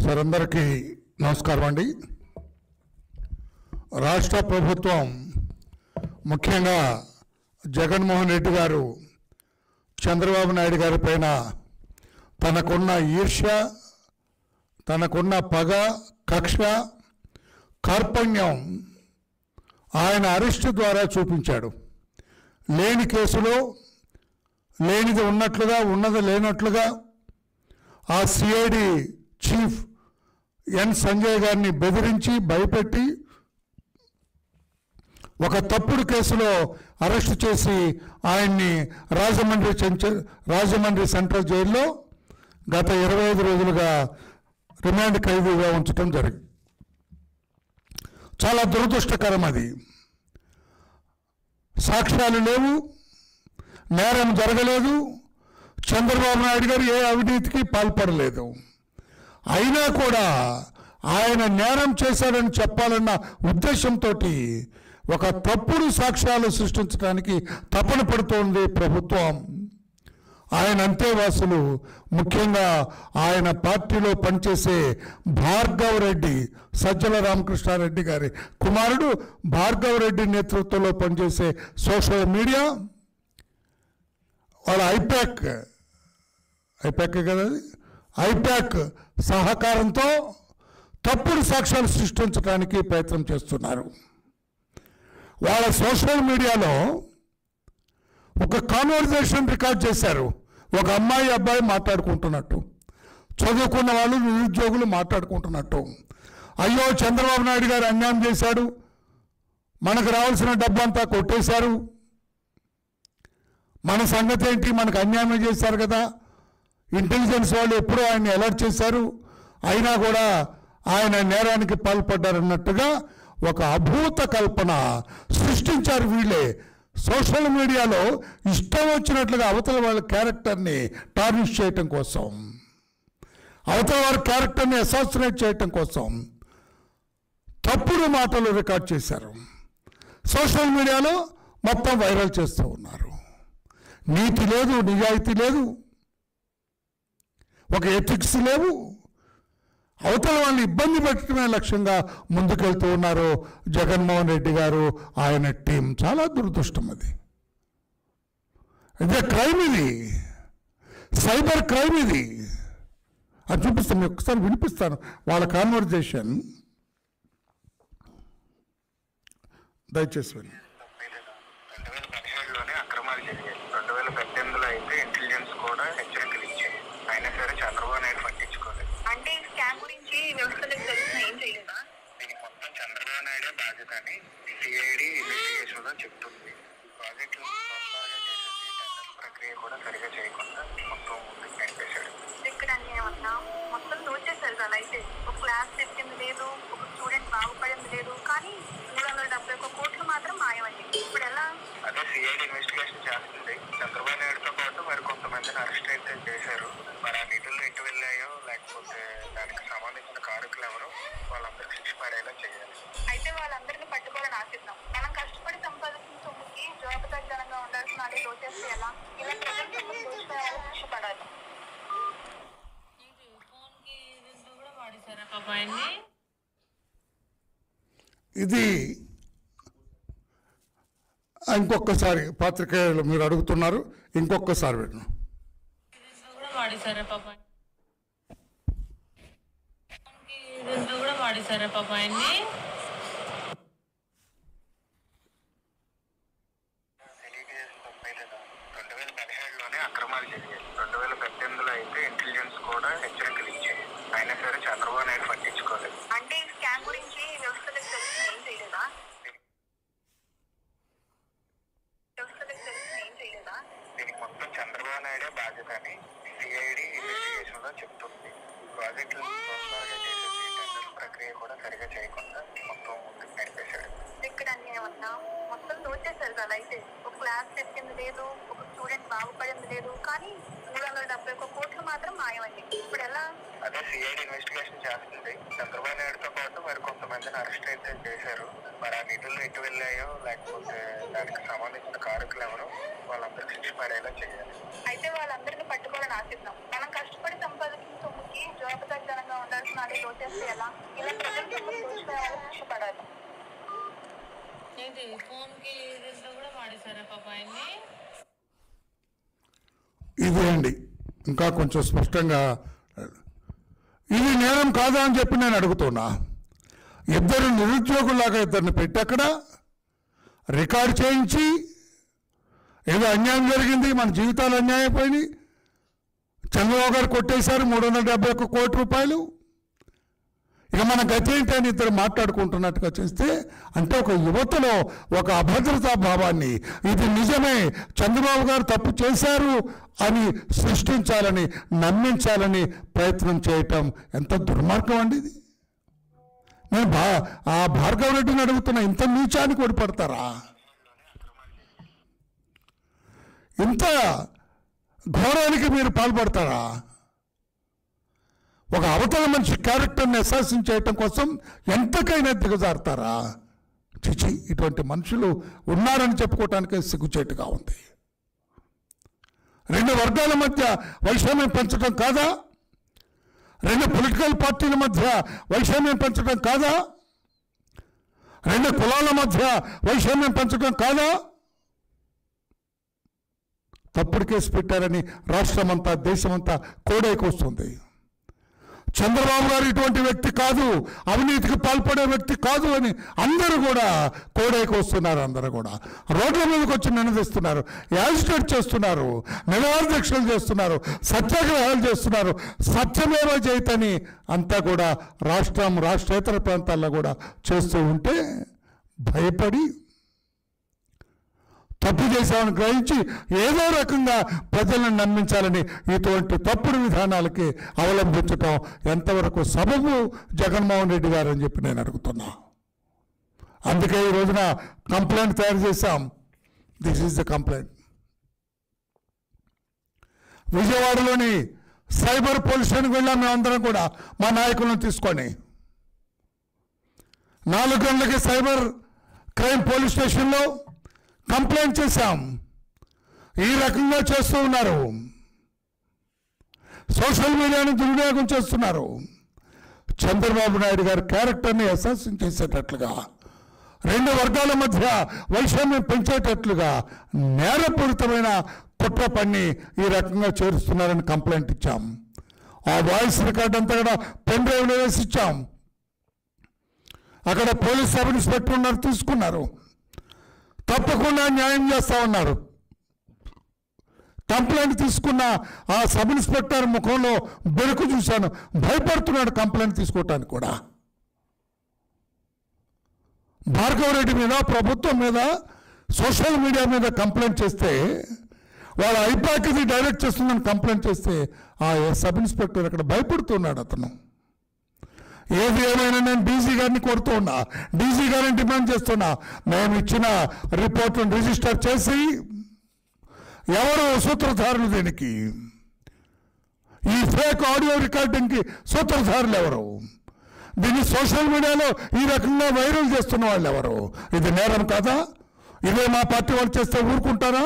sir అందరికీ నమస్కారం అండి రాష్ట్ర ప్రభుత్వం ముఖ్యంగా జగన్మోహన్ రెడ్డి గారు చంద్రబాబు నాయుడు గారి పైన తనకున్న ఈర్ష్య తనకున్న పగ కక్ష కార్పణ్యం ఆయన అరెస్టు ద్వారా చూపించాడు లేని కేసులో లేనిది ఉన్నట్లుగా ఉన్నది లేనట్లుగా ఆ సిఐడి చీఫ్ ఎన్ సంజయ్ గారిని బెదిరించి భయపెట్టి ఒక తప్పుడు కేసులో అరెస్ట్ చేసి ఆయన్ని రాజమండ్రి చెంచ- రాజమండ్రి సెంట్రల్ జైల్లో గత ఇరవై ఐదు రోజులుగా రిమాండ్ ఖైదీగా ఉంచడం జరిగింది చాలా దురదృష్టకరం అది సాక్ష్యాలు లేవు నేరం జరగలేదు చంద్రబాబు నాయుడు గారు ఏ అవినీతికి పాల్పడలేదు అయినా కూడా ఆయన నేరం చేశాడని చెప్పాలన్న ఉద్దేశంతో ఒక తప్పుడు సాక్ష్యాలు సృష్టించడానికి తపన పడుతోంది ప్రభుత్వం ఆయన అంతేవాసులు ముఖ్యంగా ఆయన పార్టీలో పనిచేసే భార్గవ్ రెడ్డి సజ్జల రామకృష్ణారెడ్డి గారి కుమారుడు భార్గవ్ రెడ్డి నేతృత్వంలో పనిచేసే సోషల్ మీడియా వాళ్ళ ఐపాక్ ఐపాక్ కదా అది ఐపాక్ సహకారంతో తప్పుడు సాక్ష్యాలు సృష్టించడానికి ప్రయత్నం చేస్తున్నారు వాళ్ళ సోషల్ మీడియాలో ఒక కాన్వర్జేషన్ రికార్డ్ చేశారు ఒక అమ్మాయి అబ్బాయి మాట్లాడుకుంటున్నట్టు చదువుకున్న వాళ్ళు నిరుద్యోగులు మాట్లాడుకుంటున్నట్టు అయ్యో చంద్రబాబు నాయుడు గారు అన్యాయం చేశాడు మనకు రావాల్సిన డబ్బంతా కొట్టేశారు మన సంగతి ఏంటి మనకు అన్యాయం చేశారు కదా ఇంటెలిజెన్స్ వాళ్ళు ఎప్పుడూ ఆయన్ని అలర్ట్ చేశారు అయినా కూడా ఆయన నేరానికి పాల్పడ్డారన్నట్టుగా ఒక అభూత కల్పన సృష్టించారు వీళ్ళే సోషల్ మీడియాలో ఇష్టం వచ్చినట్లుగా అవతల వాళ్ళ క్యారెక్టర్ని టార్నిష్ చేయటం కోసం అవతల వారి క్యారెక్టర్ని అసాసినేట్ చేయటం కోసం తప్పుడు మాటలు రికార్డ్ చేశారు సోషల్ మీడియాలో మొత్తం వైరల్ చేస్తూ ఉన్నారు నీతి లేదు నిజాయితీ లేదు ఒక ఎథిక్స్ లేవు అవతల వాళ్ళని ఇబ్బంది పెట్టడమే లక్ష్యంగా ముందుకెళ్తూ ఉన్నారు జగన్మోహన్ రెడ్డి గారు ఆయన టీం చాలా దురదృష్టం అది ఇదే క్రైమ్ ఇది సైబర్ క్రైమ్ ఇది అది చూపిస్తాను మీకు ఒకసారి వినిపిస్తాను వాళ్ళ కాన్వర్జేషన్ దయచేసి విని రెండు వేల పదిహేడులోనే అక్రమాలు జరిగాయి రెండు వేల పద్దెనిమిదిలో అయితే ఇంటెలిజెన్స్ కూడా హెచ్చరికలు ఇచ్చాయి అయినా సరే చంద్రబాబు నాయుడు పట్టించుకోలేదు అంటే ఈ స్కామ్ గురించి వ్యవస్థలకు తెలిసిన ఏం చేయలేదా దీనికి మొత్తం చంద్రబాబు నాయుడే బాధ్యత అని సిఐడి ఇన్వెస్టిగేషన్ లో చెప్తుంది ఈ ప్రాజెక్టు సొంతంగా చేసేసి టెండర్ ప్రక్రియ కూడా సరిగా చేయకుండా మొత్తం ముందుకు నడిపేశాడు ఇక్కడ ఏమన్నా మొత్తం దోచేశారు కదా అయితే ఒక క్లాస్ చెప్పింది లేదు ఒక స్టూడెంట్ బాగుపడింది లేదు కానీ మూడు వందల డెబ్బై ఒక్క కోట్లు మాత్రం మాయమని ఇప్పుడు ఎలా అదే సిఐడి ఇన్వెస్టిగేషన్ చేస్తుంది చంద్రబాబు నాయుడుతో పాటు మరి కొంతమందిని అరెస్ట్ అయితే చేశారు మరి ఆ నిధులు ఎటు వెళ్ళాయో లేకపోతే దానికి సంబంధించిన కారకులు ఎవరో వాళ్ళందరికీ శిక్ష పడేలా చేయాలి అయితే వాళ్ళందరినీ పట్టుకోవాలని ఆశిద్దాం మనం కష్టపడి సంపాదించిన సొమ్ముకి జవాబుదారితనంగా ఉండాల్సిన అదే దోచేస్తే ఎలా ఇలా ప్రజల సొమ్ముని దోచుకునే వాళ్ళకి శిక్ష పడాలి ఏంటి ఫోన్కి దీంట్లో కూడా వాడేశారా పాప ఆయన్ని ఇది ఇంకొకసారి పాత్రికేయులు మీరు అడుగుతున్నారు ఇంకొకసారి విను దీంట్లో కూడా వాడేశారా పాప ఫోన్కి దీంట్లో కూడా వాడేశారా పాప ఆయన్ని తెలియజేసిన తప్పే లేదా రెండు వేల పదిహేడులోనే అక్రమాలు జరిగాయి రెండు వేల పద్దెనిమిదిలో అయితే ఇంటెలిజెన్స్ కూడా హెచ్చరికలు ఇచ్చాయి అయినా సరే చంద్రబాబు నాయుడు పట్టించుకోలేదు అంటే ఈ స్కామ్ గురించి వ్యవస్థలకు తెలిసిన ఏం చేయలేదా వ్యవస్థలకు తెలిసిన ఏం చేయలేదా దీనికి మొత్తం చంద్రబాబు నాయుడే బాధ్యత అని సిఐడి ఇన్వెస్టిగేషన్ లో చెప్తుంది ఈ ప్రాజెక్టులు సొంతంగా చేసేసి టెండర్ ప్రక్రియ కూడా సరిగా చేయకుండా మొత్తం ముందుకు నడిపేశాడు ఇక్కడ ఏమన్నా మొత్తం దోచేశారు కదా అయితే ఒక క్లాస్ చెప్పింది లేదు ఒక స్టూడెంట్ బాగుపడింది లేదు కానీ మూడు వందల డెబ్బై ఒక్క కోట్లు మాత్రం మాయమని ఇప్పుడు ఎలా అదే సిఐడి ఇన్వెస్టిగేషన్ చేస్తుంది చంద్రబాబు నాయుడుతో పాటు మరి కొంతమందిని అరెస్ట్ అయితే చేశారు మరి ఆ నిధులు ఎటు వెళ్ళాయో లేకపోతే దానికి సంబంధించిన కారకులు ఎవరో వాళ్ళందరికీ శిక్ష పడేలా చేయాలి అయితే వాళ్ళందరినీ పట్టుకోవాలని ఆశిద్దాం మనం కష్టపడి సంపాదించిన సొమ్ముకి జవాబుదారితనంగా ఉండాల్సిన అదే చేస్తే ఎలా ఇలా ప్రజలు తప్పులు దోచుకునే వాళ్ళు శిక్ష పడాలి ఇది ఫోన్ కి దీంట్లో కూడా వాడేశారా పాప ఆయన్ని ఇదే అండి ఇంకా కొంచెం స్పష్టంగా ఇది నేరం కాదా అని చెప్పి నేను అడుగుతున్నా ఇద్దరు నిరుద్యోగులాగా ఇద్దరిని పెట్టి అక్కడ రికార్డ్ చేయించి ఏదో అన్యాయం జరిగింది మన జీవితాలు అన్యాయం అయిపోయినాయి చంద్రబాబు గారు కొట్టేశారు మూడు వందల డెబ్బై ఒక్క కోటి రూపాయలు ఇక మన గతి ఏంటి అని ఇద్దరు మాట్లాడుకుంటున్నట్టుగా చేస్తే అంటే ఒక యువతలో ఒక అభద్రతా భావాన్ని ఇది నిజమే చంద్రబాబు గారు తప్పు చేశారు అని సృష్టించాలని నమ్మించాలని ప్రయత్నం చేయటం ఎంత దుర్మార్గం అండి ఇది నేను బా ఆ భార్గవ రెడ్డిని అడుగుతున్నా ఇంత నీచానికి ఓడిపడతారా ఇంత ఘోరానికి మీరు పాల్పడతారా ఒక అవతల మనిషి క్యారెక్టర్ని అసాసిన్ చేయటం కోసం ఎంతకైనా దిగజారుతారా చిచి ఇటువంటి మనుషులు ఉన్నారని చెప్పుకోవటానికే సిగ్గుచేటుగా ఉంది రెండు వర్గాల మధ్య వైషమ్యం పెంచడం కాదా రెండు పొలిటికల్ పార్టీల మధ్య వైషమ్యం పెంచడం కాదా రెండు కులాల మధ్య వైషమ్యం పెంచడం కాదా తప్పుడు కేసు పెట్టారని రాష్ట్రమంతా దేశమంతా కోడైకొస్తుంది చంద్రబాబు గారు ఇటువంటి వ్యక్తి కాదు అవినీతికి పాల్పడే వ్యక్తి కాదు అని అందరూ కూడా కోడైకి వస్తున్నారు అందరూ కూడా రోడ్ల మీదకి వచ్చి నినదిస్తున్నారు యాజిటేట్ చేస్తున్నారు నిరాధ్యక్షలు చేస్తున్నారు సత్యాగ్రహాలు చేస్తున్నారు సత్యమేవ జయితని అంతా కూడా రాష్ట్రం రాష్ట్రేతర ప్రాంతాల్లో కూడా చేస్తూ ఉంటే భయపడి తప్పు చేశామని గ్రహించి ఏదో రకంగా ప్రజలను నమ్మించాలని ఇటువంటి తప్పుడు విధానాలకి అవలంబించటం ఎంతవరకు సబబు జగన్మోహన్ రెడ్డి గారు అని చెప్పి నేను అడుగుతున్నా అందుకే ఈ రోజున కంప్లైంట్ తయారు చేశాం దిస్ ఈజ్ ద కంప్లైంట్ విజయవాడలోని సైబర్ పోలీస్ స్టేషన్కి వెళ్ళాం మేమందరం కూడా మా నాయకులను తీసుకొని నాలుగు గంటలకి సైబర్ క్రైమ్ పోలీస్ స్టేషన్లో కంప్లైంట్ చేశాం ఈ రకంగా చేస్తూ ఉన్నారు సోషల్ మీడియాను దుర్వినియోగం చేస్తున్నారు చంద్రబాబు నాయుడు గారి క్యారెక్టర్ని అసాసిన్ చేసేటట్లుగా రెండు వర్గాల మధ్య వైషమ్యం పెంచేటట్లుగా నేరపూరితమైన కుట్ర పన్ని ఈ రకంగా చేరుస్తున్నారని కంప్లైంట్ ఇచ్చాం ఆ వాయిస్ రికార్డ్ అంతా కూడా పెన్ డ్రైవ్లో వేసి ఇచ్చాం అక్కడ పోలీస్ సబ్ ఇన్స్పెక్టర్ ఉన్నారు తీసుకున్నారు తప్పకుండా న్యాయం చేస్తా ఉన్నారు కంప్లైంట్ తీసుకున్న ఆ సబ్ ఇన్స్పెక్టర్ ముఖంలో బెరుకు చూశాను భయపడుతున్నాడు కంప్లైంట్ తీసుకోవటానికి కూడా భార్గవ రెడ్డి మీద ప్రభుత్వం మీద సోషల్ మీడియా మీద కంప్లైంట్ చేస్తే వాళ్ళ ఐపాక్ది డైరెక్ట్ చేస్తుందని కంప్లైంట్ చేస్తే ఆ సబ్ ఇన్స్పెక్టర్ అక్కడ భయపడుతున్నాడు అతను ఏది ఏమైనా నేను డీజీ గారిని కోరుతూ ఉన్నా డీజీ గారిని డిమాండ్ చేస్తున్నా మేము ఇచ్చిన రిపోర్ట్ను రిజిస్టర్ చేసి ఎవరు సూత్రధారులు దీనికి ఈ ఫేక్ ఆడియో రికార్డింగ్కి సూత్రధారులు ఎవరు దీన్ని సోషల్ మీడియాలో ఈ రకంగా వైరల్ చేస్తున్న వాళ్ళు ఎవరు ఇది నేరం కాదా ఇదే మా పార్టీ వాళ్ళు చేస్తే ఊరుకుంటారా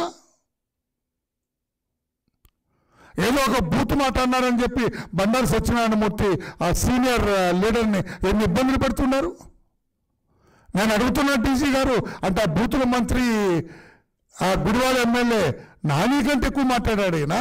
ఏదో ఒక బూత్ మాట అన్నారని చెప్పి బండారు సత్యనారాయణమూర్తి ఆ సీనియర్ ఆ, లీడర్ని ఎన్ని ఇబ్బందులు పెడుతున్నారు నేను అడుగుతున్నా టీసీ గారు అంటే ఆ బూతుల మంత్రి ఆ గుడివాడ ఎమ్మెల్యే నాని కంటే ఎక్కువ మాట్లాడాడు ఈయన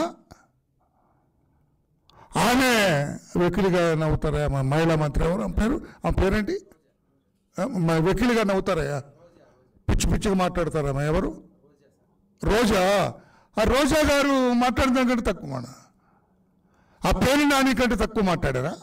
ఆమె వెకిలిగా నవ్వుతారా మా మహిళా మంత్రి ఎవరు ఆమె పేరు ఆ పేరేంటి ఆ, మా వెకిలిగా నవ్వుతారయ్యా పిచ్చి పిచ్చిగా మాట్లాడతారా ఎవరు రోజా ఆ రోజా గారు మాట్లాడిన కంటే తక్కువ మాట ఆ పేరు నాని కంటే తక్కువ మాట్లాడారా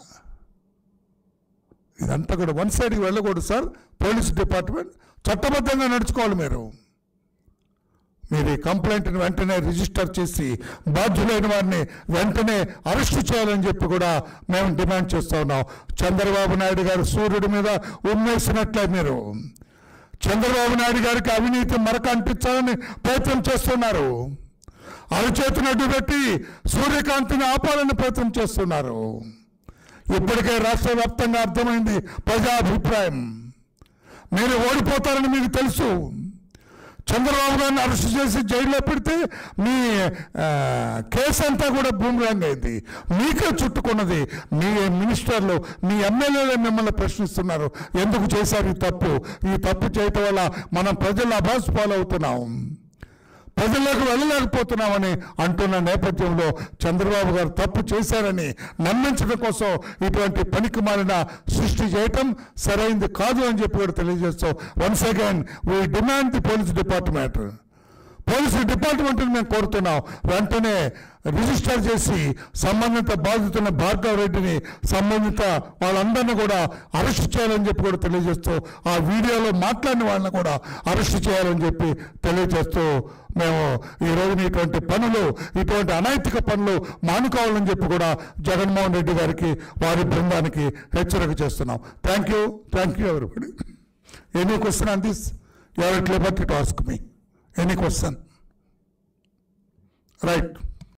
ఇదంతా కూడా వన్ సైడ్కి వెళ్ళకూడదు సార్ పోలీస్ డిపార్ట్మెంట్ చట్టబద్ధంగా నడుచుకోవాలి మీరు మీరు ఈ కంప్లైంట్ని వెంటనే రిజిస్టర్ చేసి బాధ్యులైన వారిని వెంటనే అరెస్ట్ చేయాలని చెప్పి కూడా మేము డిమాండ్ చేస్తూ ఉన్నాం చంద్రబాబు నాయుడు గారు సూర్యుడి మీద ఉమ్మేసినట్లే మీరు చంద్రబాబు నాయుడు గారికి అవినీతి మరక అంటించాలని ప్రయత్నం చేస్తున్నారు అరచేతిని అడ్డు పెట్టి సూర్యకాంతిని ఆపాలని ప్రయత్నం చేస్తున్నారు ఇప్పటికే రాష్ట్ర వ్యాప్తంగా అర్థమైంది ప్రజాభిప్రాయం మీరు ఓడిపోతారని మీకు తెలుసు చంద్రబాబు గారిని అరెస్ట్ చేసి జైల్లో పెడితే మీ ఆ, కేసు అంతా కూడా బూమిరాంగ్ అయింది మీకే చుట్టుకున్నది మీ మినిస్టర్లు మీ ఎమ్మెల్యేలు మిమ్మల్ని ప్రశ్నిస్తున్నారు ఎందుకు చేశారు ఈ తప్పు ఈ తప్పు చేయటం వల్ల మనం ప్రజలు అభాస్ పాలవుతున్నాం ప్రజల్లోకి వెళ్ళలేకపోతున్నామని అంటున్న నేపథ్యంలో చంద్రబాబు గారు తప్పు చేశారని నమ్మించడం కోసం ఇటువంటి పనికి మాలిన సృష్టి చేయటం సరైంది కాదు అని చెప్పి కూడా తెలియజేస్తూ once again we demand the police department police డిపార్ట్మెంట్ని మేము కోరుతున్నాం వెంటనే రిజిస్టర్ చేసి సంబంధిత బాధితున్న భార్గవ్ రెడ్డిని సంబంధిత వాళ్ళందరినీ కూడా అరెస్ట్ చేయాలని చెప్పి కూడా తెలియజేస్తూ ఆ వీడియోలో మాట్లాడిన వాళ్ళని కూడా అరెస్ట్ చేయాలని చెప్పి తెలియజేస్తూ మేము ఈ రోజున ఇటువంటి పనులు ఇటువంటి అనైతిక పనులు మానుకోవాలని చెప్పి కూడా జగన్మోహన్ రెడ్డి గారికి వారి బృందానికి హెచ్చరిక చేస్తున్నాం thank you thank you everybody any question on this you are at liberty to ask me any question right